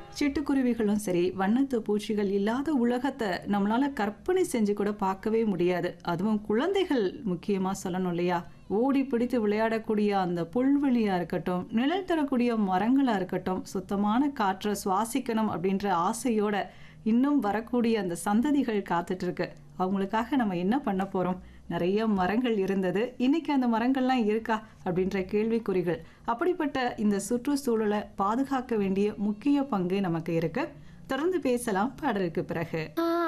சிட்டுக்குருவிகளும் சரி வண்ணத்து பூச்சிகள் இல்லாத உலகத்தை நம்மளால கற்பனை செஞ்சு கூட பார்க்கவே முடியாது அதுவும் குழந்தைகள் முக்கியமா சொல்லணும் இல்லையா ஓடி பிடித்து விளையாடக்கூடிய அந்த புல்வெளியா இருக்கட்டும் நிழல் தரக்கூடிய மரங்களா இருக்கட்டும் சுத்தமான காற்றை சுவாசிக்கணும் அப்படின்ற ஆசையோட இன்னும் வரக்கூடிய அந்த சந்ததிகள் காத்துட்டு இருக்கு அவங்களுக்காக நம்ம என்ன பண்ண போறோம் நிறைய மரங்கள் இருந்தது இன்னைக்கு அந்த மரங்கள்லாம் இருக்கா அப்படின்ற கேள்விக்குறிகள் அப்படிப்பட்ட இந்த சுற்றுச்சூழலை பாதுகாக்க வேண்டிய முக்கிய பங்கு நமக்கு இருக்கு தொடர்ந்து பேசலாம் பாடலுக்கு பிறகு ஆ